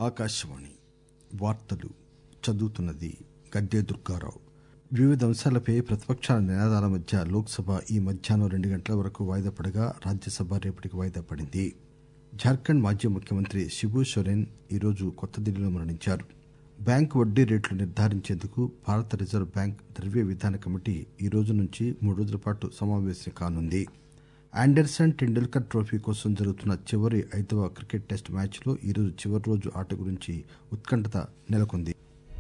ఆకాశవాణి వార్తలు చదువుతున్నది గడ్డే దుర్గారావు వివిధ అంశాలపై ప్రతిపక్షాల నినాదాల మధ్య లోక్సభ ఈ మధ్యాహ్నం రెండు గంటల వరకు వాయిదా పడగా రాజ్యసభ రేపటికి వాయిదా పడింది జార్ఖండ్ మాజీ ముఖ్యమంత్రి శిబు సోరెన్ ఈరోజు కొత్త ఢిల్లీలో మరణించారు బ్యాంకు వడ్డీ రేట్లు నిర్ధారించేందుకు భారత రిజర్వ్ బ్యాంక్ ద్రవ్య విధాన కమిటీ ఈ రోజు నుంచి మూడు రోజుల పాటు సమావేశం కానుంది ఆండర్సన్ టెండూల్కర్ ట్రోఫీ కోసం జరుగుతున్న చివరి ఐదవ క్రికెట్ టెస్ట్ మ్యాచ్లో ఈరోజు చివరి రోజు ఆట గురించి ఉత్కంఠత నెలకొంది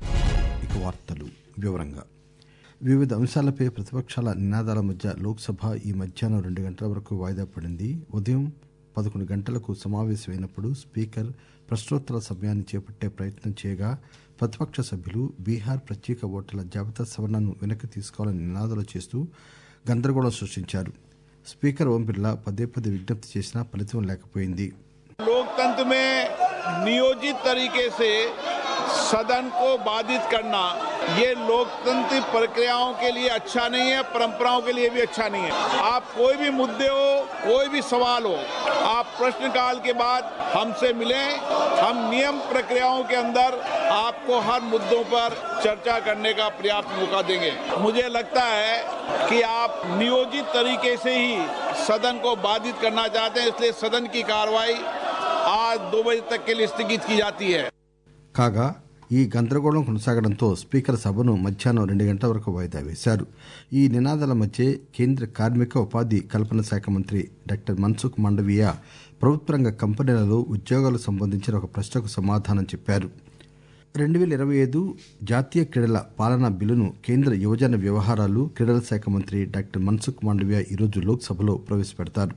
ఇక వార్తలు వివరంగా వివిధ అంశాలపై ప్రతిపక్షాల నినాదాల మధ్య లోక్సభ ఈ మధ్యాహ్నం రెండు గంటల వరకు వాయిదా పడింది ఉదయం పదకొండు గంటలకు సమావేశమైనప్పుడు స్పీకర్ ప్రశ్నోత్తరాల సమయాన్ని చేపట్టే ప్రయత్నం చేయగా ప్రతిపక్ష సభ్యులు బీహార్ ప్రత్యేక ఓటర్ల జాబితా సవరణను వెనక్కి తీసుకోవాలని నినాదాలు చేస్తూ గందరగోళం సృష్టించారు స్పీకర్ ఓం బిర్లా పదే పదే విజ్ఞప్తి చేసినా ఫలితం లేకపోయింది लोकतंत्र में नियोजित तरीके से सदन को बाधित करना ये लोकतंत्र प्रक्रियाओं के लिए अच्छा नहीं है परंपराओं के लिए भी अच्छा नहीं है आप कोई भी मुद्दे हो कोई भी सवाल हो आप प्रश्नकाल के बाद हमसे मिलें हम नियम प्रक्रियाओं के अंदर आपको हर मुद्दों पर चर्चा करने का पर्याप्त मौका देंगे मुझे लगता है कि आप नियोजित तरीके से ही सदन को बाधित करना चाहते हैं इसलिए सदन की कार्रवाई आज दो बजे तक के लिए स्थगित की जाती है కాగా ఈ గందరగోళం కొనసాగడంతో స్పీకర్ సభను మధ్యాహ్నం రెండు గంటల వరకు వాయిదా వేశారు ఈ నినాదాల మధ్య కేంద్ర కార్మిక ఉపాధి కల్పన శాఖ మంత్రి డాక్టర్ మన్సుఖ్ మండవీయ ప్రభుత్వ రంగ కంపెనీలలో ఉద్యోగాలకు సంబంధించిన ఒక ప్రశ్నకు సమాధానం చెప్పారు రెండు వేల ఇరవై ఐదు జాతీయ క్రీడల పాలనా బిల్లును కేంద్ర యువజన వ్యవహారాలు క్రీడల శాఖ మంత్రి డాక్టర్ మన్సుఖ్ మాండవీయ ఈరోజు లోక్సభలో ప్రవేశపెడతారు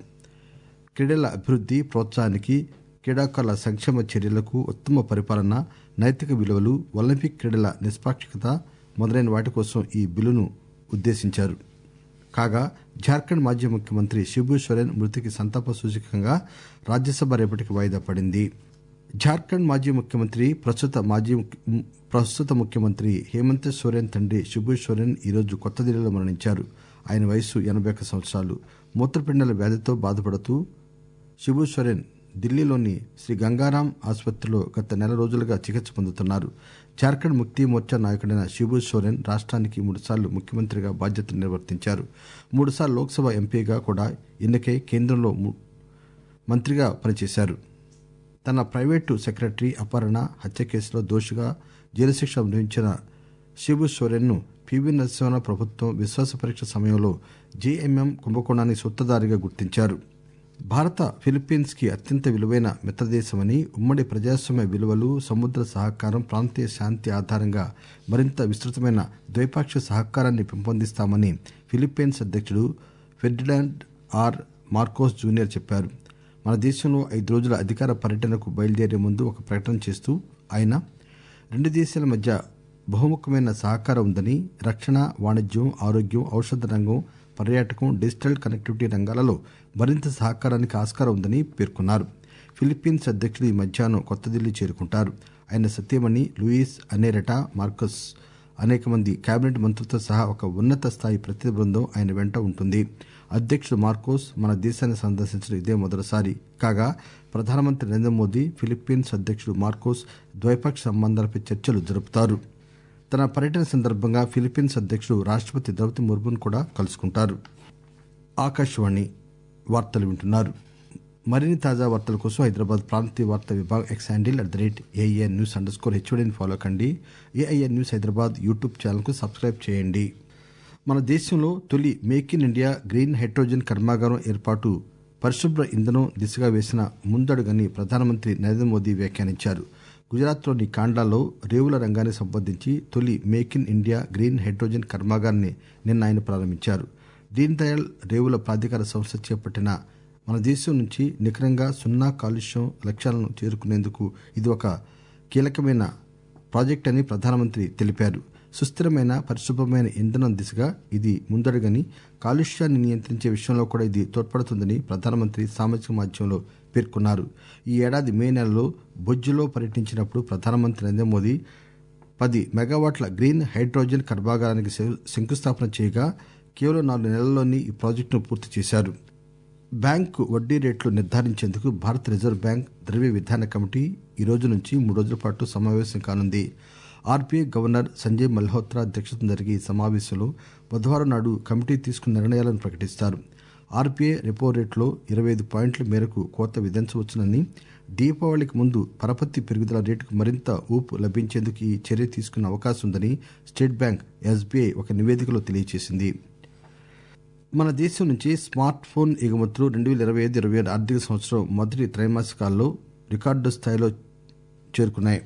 క్రీడల అభివృద్ది ప్రోత్సాహానికి క్రీడాకారుల సంక్షేమ చర్యలకు ఉత్తమ పరిపాలన నైతిక విలువలు ఒలింపిక్ క్రీడల నిష్పాక్షికత మొదలైన వాటి కోసం ఈ బిల్లును ఉద్దేశించారు కాగా జార్ఖండ్ మాజీ ముఖ్యమంత్రి శిబు సోరెన్ మృతికి సంతాప సూచకంగా రాజ్యసభ రేపటికి వాయిదా పడింది జార్ఖండ్ మాజీ ముఖ్యమంత్రి ప్రస్తుత మాజీ ముఖ్య- ప్రస్తుత ముఖ్యమంత్రి హేమంత్ సోరెన్ తండ్రి శిబు సోరెన్ ఈరోజు కొత్త ఢిల్లీలో మరణించారు ఆయన వయసు ఎనభై ఒక్క సంవత్సరాలు మూత్రపిండాల వ్యాధితో బాధపడుతూ శిబు సోరెన్ ఢిల్లీలోని శ్రీ గంగారాం ఆసుపత్రిలో గత నెల రోజులుగా చికిత్స పొందుతున్నారు జార్ఖండ్ ముక్తి మోర్చా నాయకుడైన శిబు సోరెన్ రాష్ట్రానికి మూడుసార్లు ముఖ్యమంత్రిగా బాధ్యతలు నిర్వర్తించారు మూడుసార్లు లోక్సభ ఎంపీగా కూడా ఎన్నికై కేంద్రంలో ము- మంత్రిగా పనిచేశారు తన ప్రైవేటు సెక్రటరీ అపహరణ హత్య కేసులో దోషిగా జైలు శిక్ష అనుభవించిన శిబు సోరెన్ను పివి నరసింహ ప్రభుత్వం విశ్వాస పరీక్ష సమయంలో జేఎంఎం కుంభకోణానికి సూత్రధారిగా గుర్తించారు భారత ఫిలిప్పీన్స్ కి అత్యంత విలువైన మిత్రదేశమని ఉమ్మడి ప్రజాస్వామ్య విలువలు సముద్ర సహకారం ప్రాంతీయ శాంతి ఆధారంగా మరింత విస్తృతమైన ద్వైపాక్షిక సహకారాన్ని పెంపొందిస్తామని ఫిలిప్పీన్స్ అధ్యక్షుడు ఫెర్డినాండ్ ఆర్ మార్కోస్ జూనియర్ చెప్పారు మన దేశంలో ఐదు రోజుల అధికార పర్యటనకు బయలుదేరే ముందు ఒక ప్రకటన చేస్తూ ఆయన రెండు దేశాల మధ్య బహుముఖమైన సహకారం ఉందని రక్షణ వాణిజ్యం ఆరోగ్యం ఔషధ రంగం పర్యాటకం డిజిటల్ కనెక్టివిటీ రంగాలలో మరింత సహకారానికి ఆస్కారం ఉందని పేర్కొన్నారు ఫిలిప్పీన్స్ అధ్యక్షుడు ఈ మధ్యాహ్నం కొత్త ఢిల్లీ చేరుకుంటారు ఆయన సత్యమణి లూయిస్ అనేరటా మార్కస్ అనేక మంది కేబినెట్ మంత్రులతో సహా ఒక ఉన్నత స్థాయి ప్రతినిధి బృందం ఆయన వెంట ఉంటుంది అధ్యక్షుడు మార్కోస్ మన దేశాన్ని సందర్శించడం ఇదే మొదటిసారి కాగా ప్రధానమంత్రి నరేంద్ర మోదీ ఫిలిప్పీన్స్ అధ్యక్షుడు మార్కోస్ ద్వైపాక్షిక సంబంధాలపై చర్చలు జరుపుతారు తన పర్యటన సందర్భంగా ఫిలిప్పీన్స్ అధ్యక్షుడు రాష్ట్రపతి ద్రౌపది ముర్మును కూడా కలుసుకుంటారు ఆకాశవాణి వార్తలు వింటున్నారు మరిన్ని తాజా వార్తల కోసం హైదరాబాద్ ప్రాంతీయ వార్తా విభాగం X handle at the rate AIN news underscore హెచ్ఓడిని ఫాలో కండి ఏఐఎన్ న్యూస్ హైదరాబాద్ యూట్యూబ్ ఛానల్కు సబ్స్క్రైబ్ చేయండి మన దేశంలో తొలి make in India green hydrogen కర్మాగారం ఏర్పాటు పరిశుభ్ర ఇంధనం దిశగా వేసిన ముందడుగని ప్రధానమంత్రి నరేంద్ర మోదీ వ్యాఖ్యానించారు గుజరాత్లోని కాండాలో రేవుల రంగానికి సంబంధించి తొలి make in India green hydrogen కర్మాగారాన్ని నిన్న ఆయన ప్రారంభించారు దీన్ దయాళ్ రేవుల ప్రాధికార సంస్థ చేపట్టిన మన దేశం నుంచి నికరంగా సున్నా కాలుష్యం లక్ష్యాలను చేరుకునేందుకు ఇది ఒక కీలకమైన ప్రాజెక్ట్ అని ప్రధానమంత్రి తెలిపారు సుస్థిరమైన పరిశుభ్రమైన ఇంధనం దిశగా ఇది ముందడుగని కాలుష్యాన్ని నియంత్రించే విషయంలో కూడా ఇది తోడ్పడుతుందని ప్రధానమంత్రి సామాజిక మాధ్యమంలో పేర్కొన్నారు ఈ ఏడాది మే నెలలో బొజ్జులో పర్యటించినప్పుడు ప్రధానమంత్రి నరేంద్ర మోదీ పది మెగావాట్ల గ్రీన్ హైడ్రోజన్ కర్మాగారానికి శం- శంకుస్థాపన చేయగా కేవలం నాలుగు నెలల్లోనే ఈ ప్రాజెక్టును పూర్తి చేశారు బ్యాంకు వడ్డీ రేట్లు నిర్ధారించేందుకు భారత రిజర్వ్ బ్యాంక్ ద్రవ్య విధాన కమిటీ ఈ రోజు నుంచి మూడు రోజుల పాటు సమావేశం కానుంది ఆర్బీఐ గవర్నర్ సంజయ్ మల్హోత్రా అధ్యక్షతన జరిగే ఈ సమావేశంలో బుధవారం నాడు కమిటీ తీసుకున్న నిర్ణయాలను ప్రకటిస్తారు ఆర్బీఐ రెపో రేట్లో ఇరవై ఐదు పాయింట్ల మేరకు కోత విధించవచ్చునని దీపావళికి ముందు పరపతి పెరుగుదల రేటుకు మరింత ఊపు లభించేందుకు ఈ చర్య తీసుకునే అవకాశం ఉందని స్టేట్ బ్యాంక్ ఎస్బీఐ ఒక నివేదికలో తెలియజేసింది మన దేశం నుంచి స్మార్ట్ ఫోన్ ఎగుమతులు రెండు వేల ఇరవై ఐదు ఇరవై ఆరు ఆర్థిక సంవత్సరం మొదటి త్రైమాసికాల్లో రికార్డు స్థాయిలో చేరుకున్నాయి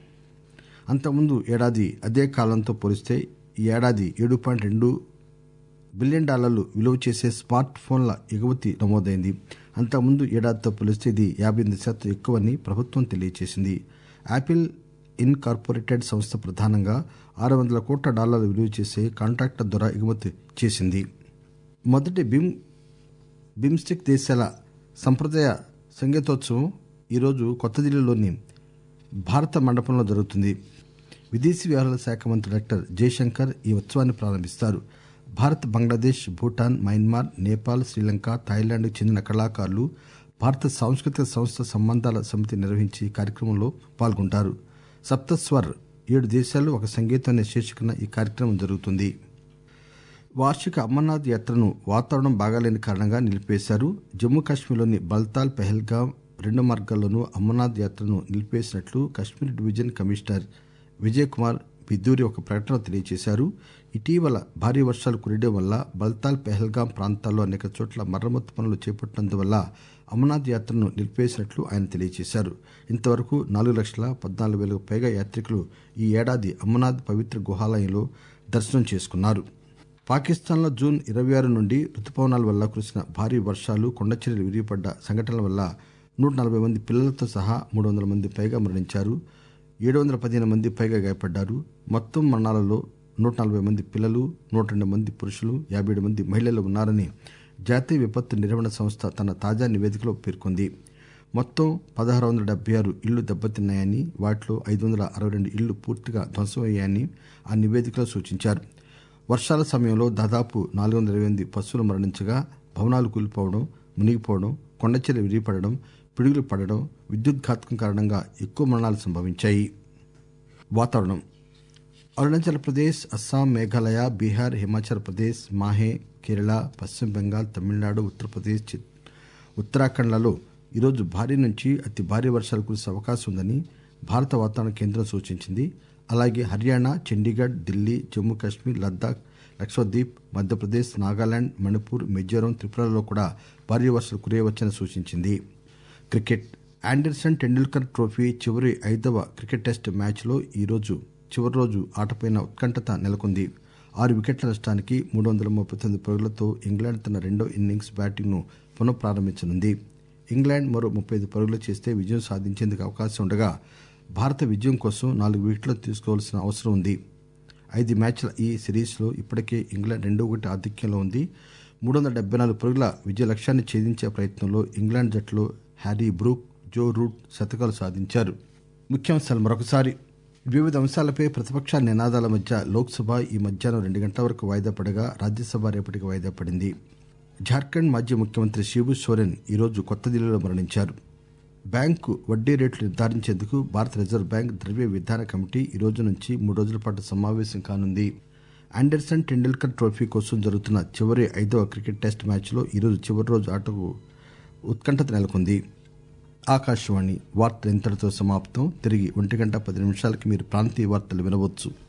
అంతకుముందు ఏడాది అదే కాలంతో పోలిస్తే ఈ ఏడాది ఏడు పాయింట్ రెండు బిలియన్ డాలర్లు విలువ చేసే స్మార్ట్ ఫోన్ల ఎగుమతి నమోదైంది అంతకుముందు ఏడాదితో పోలిస్తే ఇది యాభై ఎనిమిది శాతం ఎక్కువని ప్రభుత్వం తెలియజేసింది యాపిల్ ఇన్కార్పొరేటెడ్ సంస్థ ప్రధానంగా ఆరు వందల కోట్ల డాలర్లు విలువ చేసే కాంట్రాక్టర్ ద్వారా ఎగుమతి చేసింది మొదటి బిమ్ బిమ్స్టిక్ దేశాల సంప్రదాయ సంగీతోత్సవం ఈరోజు కొత్త ఢిల్లీలోని భారత మండపంలో జరుగుతుంది విదేశీ వ్యవహారాల శాఖ మంత్రి డాక్టర్ జయశంకర్ ఈ ఉత్సవాన్ని ప్రారంభిస్తారు భారత్ బంగ్లాదేశ్ భూటాన్ మయన్మార్ నేపాల్ శ్రీలంక థాయిలాండ్కు చెందిన కళాకారులు భారత సాంస్కృతిక సంస్థ సంబంధాల సమితి నిర్వహించి ఈ కార్యక్రమంలో పాల్గొంటారు సప్తస్వర్ ఏడు దేశాల్లో ఒక సంగీతం అనే శీర్షికన ఈ కార్యక్రమం జరుగుతుంది వార్షిక అమర్నాథ్ యాత్రను వాతావరణం బాగాలేని కారణంగా నిలిపేశారు జమ్మూ కాశ్మీర్లోని బల్తాల్ పెహల్గాం రెండు మార్గాల్లోనూ అమర్నాథ్ యాత్రను నిలిపేసినట్లు కశ్మీర్ డివిజన్ కమిషనర్ విజయ్ కుమార్ బిద్దూరి ఒక ప్రకటనలో తెలియజేశారు ఇటీవల భారీ వర్షాలు కురియడం వల్ల బల్తాల్ పెహల్గాం ప్రాంతాల్లో అనేక చోట్ల మరమ్మతు పనులు చేపట్టినందువల్ల అమర్నాథ్ యాత్రను నిలిపేసినట్లు ఆయన తెలియజేశారు ఇంతవరకు నాలుగు లక్షల పద్నాలుగు వేలకు పైగా యాత్రికులు ఈ ఏడాది అమర్నాథ్ పవిత్ర గుహాలయంలో దర్శనం చేసుకున్నారు పాకిస్తాన్లో జూన్ ఇరవై ఆరు నుండి రుతుపవనాల వల్ల కురిసిన భారీ వర్షాలు కొండచర్యలు విరిగిపడ్డ సంఘటనల వల్ల నూట నలభై మంది పిల్లలతో సహా మూడు వందల మంది పైగా మరణించారు ఏడు వందల పదిహేను మంది పైగా గాయపడ్డారు మొత్తం మరణాలలో నూట నలభై మంది పిల్లలు నూట రెండు మంది పురుషులు యాభై ఏడు మంది మహిళలు ఉన్నారని జాతీయ విపత్తు నిర్వహణ సంస్థ తన తాజా నివేదికలో పేర్కొంది మొత్తం పదహారు వందల డెబ్బై ఆరు ఇళ్లు దెబ్బతిన్నాయని వాటిలో ఐదు వందల అరవై రెండు ఇళ్లు పూర్తిగా ధ్వంసమయ్యాయని ఆ నివేదికలో సూచించారు వర్షాల సమయంలో దాదాపు నాలుగు వందల ఇరవై ఎనిమిది పశువులు మరణించగా భవనాలు కూలిపోవడం మునిగిపోవడం కొండచెర విరిగిపడడం పిడుగులు పడడం విద్యుద్ఘాతకం కారణంగా ఎక్కువ మరణాలు సంభవించాయి వాతావరణం అరుణాచల్ ప్రదేశ్ అస్సాం మేఘాలయ బీహార్ హిమాచల్ ప్రదేశ్ మాహే కేరళ పశ్చిమ బెంగాల్ తమిళనాడు ఉత్తరప్రదేశ్ చి- ఉత్తరాఖండ్లలో ఈరోజు భారీ నుంచి అతి భారీ వర్షాలు కురిసే అవకాశం ఉందని భారత వాతావరణ కేంద్రం సూచించింది అలాగే హర్యానా చండీగఢ్ ఢిల్లీ జమ్మూ కాశ్మీర్ లద్దాఖ్ లక్షద్వీప్ మధ్యప్రదేశ్ నాగాలాండ్ మణిపూర్ మిజోరం త్రిపురలో కూడా భారీ వర్షాలు కురియవచ్చని సూచించింది క్రికెట్ ఆండర్సన్ టెండూల్కర్ ట్రోఫీ చివరి ఐదవ క్రికెట్ టెస్ట్ మ్యాచ్లో ఈరోజు చివరి రోజు ఆటపైన ఉత్కంఠత నెలకొంది ఆరు వికెట్ల నష్టానికి మూడు వందల ముప్పై తొమ్మిది పరుగులతో ఇంగ్లాండ్ తన రెండో ఇన్నింగ్స్ బ్యాటింగ్ను పునఃప్రారంభించనుంది ఇంగ్లాండ్ మరో ముప్పై ఐదు పరుగులు చేస్తే విజయం సాధించేందుకు అవకాశం ఉండగా భారత విజయం కోసం నాలుగు వికెట్లు తీసుకోవాల్సిన అవసరం ఉంది ఐదు మ్యాచ్ల ఈ సిరీస్లో ఇప్పటికే ఇంగ్లాండ్ రెండో ఒకటి ఆధిక్యంలో ఉంది మూడు వందల డెబ్బై నాలుగు పరుగుల విజయ లక్ష్యాన్ని ఛేదించే ప్రయత్నంలో ఇంగ్లాండ్ జట్టులో హ్యారీ బ్రూక్ జో రూట్ శతకాలు సాధించారు ముఖ్యాంశాలు మరొకసారి వివిధ అంశాలపై ప్రతిపక్షాల నినాదాల మధ్య లోక్సభ ఈ మధ్యాహ్నం రెండు గంటల వరకు వాయిదా పడగా రాజ్యసభ రేపటికి వాయిదా పడింది జార్ఖండ్ మాజీ ముఖ్యమంత్రి శిబు సోరెన్ ఈరోజు కొత్త ఢిల్లీలో మరణించారు బ్యాంకు వడ్డీ రేట్లు నిర్ధారించేందుకు భారత రిజర్వ్ బ్యాంక్ ద్రవ్య విధాన కమిటీ ఈ రోజు నుంచి మూడు రోజుల పాటు సమావేశం కానుంది ఆండర్సన్ టెండూల్కర్ ట్రోఫీ కోసం జరుగుతున్న చివరి ఐదవ క్రికెట్ టెస్ట్ మ్యాచ్లో ఈరోజు చివరి రోజు ఆటకు ఉత్కంఠత నెలకొంది ఆకాశవాణి వార్తలు ఇంతటితో సమాప్తం తిరిగి ఒంటి గంట పది నిమిషాలకి మీరు ప్రాంతీయ వార్తలు వినవచ్చు